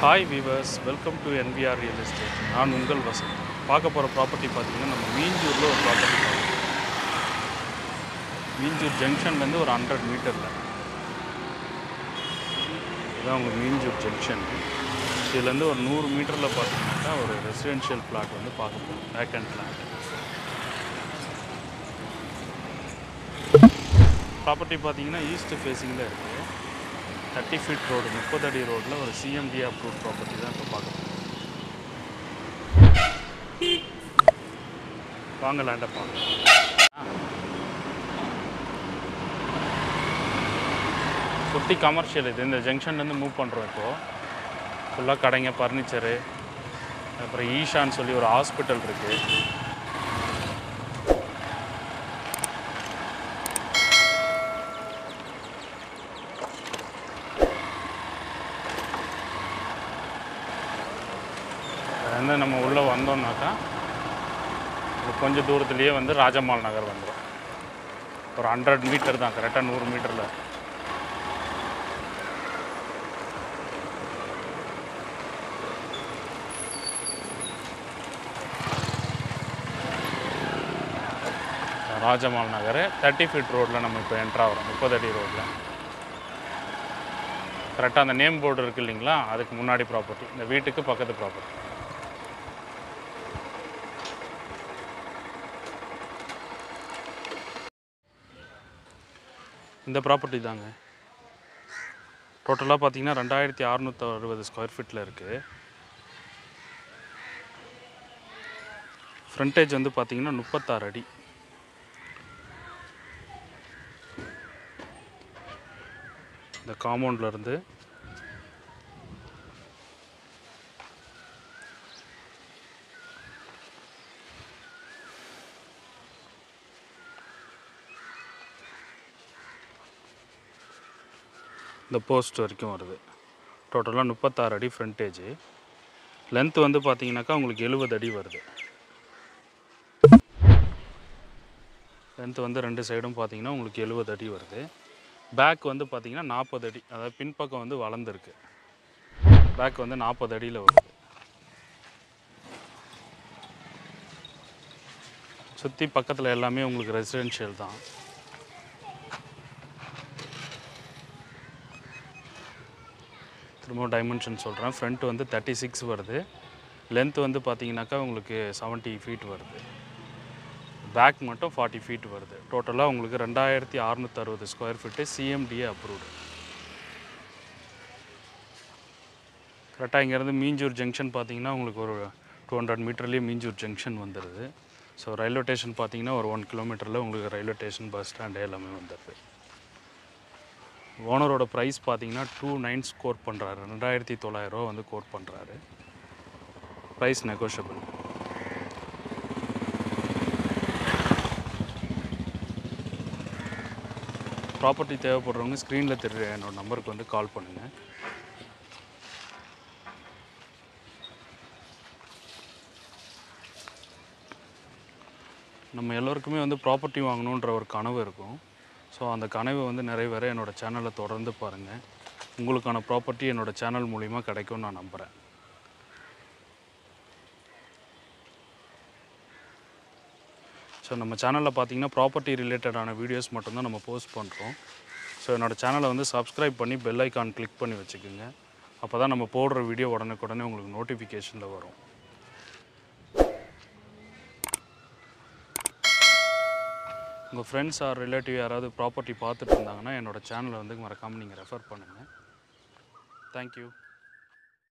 hi viewers welcome to NPR real estate நான் உங்கள் வசந்த் பார்க்க போகிற ப்ராப்பர்ட்டி பார்த்தீங்கன்னா நம்ம மீஞ்சூரில் ஒரு ப்ராப்பர்ட்டி பார்க்கணும் மீஞ்சூர் ஜங்ஷன்லேருந்து ஒரு ஹண்ட்ரட் மீட்டரில் இதுதான் உங்கள் மீஞ்சூர் ஜங்ஷன் இதுலேருந்து ஒரு நூறு மீட்டரில் பார்த்தீங்கன்னாக்கா ஒரு ரெசிடென்ஷியல் பிளாட் வந்து பார்க்க போகிறோம் வேக்கண்ட் பிளாட் ப்ராப்பர்ட்டி பார்த்தீங்கன்னா ஈஸ்ட் ஃபேஸிங்கில் இருக்குது தேர்ட்டி ஃபீட் ரோடு முப்பது அடி ரோட்டில் ஒரு சிஎம்டி அப்ரூவ் ப்ராப்பர்ட்டி தான் இப்போ பார்க்க போகிறோம் வாங்க லேண்டை பார்க்கலாம் சுற்றி கமர்ஷியல் இது இந்த ஜங்ஷன்லேருந்து மூவ் பண்ணுறோம் இப்போது ஃபுல்லாக கடைங்க ஃபர்னிச்சரு அப்புறம் ஈஷான்னு சொல்லி ஒரு ஹாஸ்பிட்டல் இருக்குது வந்து நம்ம உள்ளே வந்தோம்னாக்கா ஒரு கொஞ்சம் தூரத்துலேயே வந்து ராஜம்மாள் நகர் வந்துடும் ஒரு ஹண்ட்ரட் மீட்டர் தான் கரெக்டாக நூறு மீட்டரில் ராஜமால் நகர் தேர்ட்டி ஃபீட் ரோட்டில் நம்ம இப்போ என்ட்ரு ஆகிறோம் முப்பது அடி ரோட்டில் கரெக்டாக அந்த நேம் போர்டு இருக்குது இல்லைங்களா அதுக்கு முன்னாடி ப்ராப்பர்ட்டி இந்த வீட்டுக்கு பக்கத்து ப்ராப்பர்ட்டி இந்த ப்ராப்பர்ட்டி தாங்க டோட்டலாக பார்த்தீங்கன்னா ரெண்டாயிரத்தி அறநூற்றி அறுபது ஸ்கொயர் ஃபீட்டில் இருக்குது ஃப்ரண்டேஜ் வந்து பார்த்தீங்கன்னா முப்பத்தாறு அடி இந்த காம்பவுண்டில் இருந்து இந்த போஸ்ட் வரைக்கும் வருது டோட்டலாக முப்பத்தாறு அடி ஃப்ரண்டேஜ் லென்த் வந்து பார்த்தீங்கன்னாக்கா உங்களுக்கு எழுபது அடி வருது லென்த் வந்து ரெண்டு சைடும் பார்த்தீங்கன்னா உங்களுக்கு எழுபது அடி வருது பேக் வந்து பார்த்தீங்கன்னா நாற்பது அடி அதாவது பின்பக்கம் வந்து வளர்ந்துருக்கு பேக் வந்து நாற்பது அடியில் வருது சுற்றி பக்கத்தில் எல்லாமே உங்களுக்கு ரெசிடென்ஷியல் தான் திரும்ப டைமென்ஷன் சொல்கிறேன் ஃப்ரண்ட் வந்து தேர்ட்டி சிக்ஸ் வருது லென்த் வந்து பார்த்தீங்கன்னாக்கா உங்களுக்கு செவன்ட்டி ஃபீட் வருது பேக் மட்டும் ஃபார்ட்டி ஃபீட் வருது டோட்டலாக உங்களுக்கு ரெண்டாயிரத்தி அறநூற்றி அறுபது ஸ்கொயர் ஃபீட்டு சிஎம்டிஏ அப்ரூவ்டு கரெக்டாக இங்கேருந்து மீஞ்சூர் ஜங்ஷன் பார்த்தீங்கன்னா உங்களுக்கு ஒரு டூ ஹண்ட்ரட் மீட்டர்லேயே மீஞ்சூர் ஜங்ஷன் வந்துடுது ஸோ ரயில்வே ஸ்டேஷன் பார்த்தீங்கன்னா ஒரு ஒன் கிலோமீட்டரில் உங்களுக்கு ரயில்வே ஸ்டேஷன் பஸ் ஸ்டாண்டு எல்லாமே வந்துடுது ஓனரோட ப்ரைஸ் பார்த்தீங்கன்னா டூ நைன் ஸ்கோர் பண்ணுறாரு ரெண்டாயிரத்தி தொள்ளாயிரரூவா வந்து கோட் பண்ணுறாரு ப்ரைஸ் நெகோஷியபிள் ப்ராப்பர்ட்டி தேவைப்படுறவங்க ஸ்க்ரீனில் தெரியுற என்னோட நம்பருக்கு வந்து கால் பண்ணுங்கள் நம்ம எல்லோருக்குமே வந்து ப்ராப்பர்ட்டி வாங்கணுன்ற ஒரு கனவு இருக்கும் ஸோ அந்த கனவை வந்து நிறைவேற என்னோடய சேனலை தொடர்ந்து பாருங்கள் உங்களுக்கான ப்ராப்பர்ட்டி என்னோடய சேனல் மூலிமா கிடைக்கும்னு நான் நம்புகிறேன் ஸோ நம்ம சேனலில் பார்த்தீங்கன்னா ப்ராப்பர்ட்டி ரிலேட்டடான வீடியோஸ் மட்டும்தான் நம்ம போஸ்ட் பண்ணுறோம் ஸோ என்னோடய சேனலை வந்து சப்ஸ்கிரைப் பண்ணி பெல் ஐக்கான் கிளிக் பண்ணி வச்சுக்கோங்க அப்போ தான் நம்ம போடுற வீடியோ உடனுக்குடனே உங்களுக்கு நோட்டிஃபிகேஷனில் வரும் உங்கள் ஃப்ரெண்ட்ஸ் ஆர் ரிலேட்டிவ் யாராவது ப்ராப்பர்ட்டி பார்த்துட்டு இருந்தாங்கன்னா என்னோடய சேனலை வந்து மறக்காமல் நீங்கள் ரெஃபர் பண்ணுங்கள் தேங்க்யூ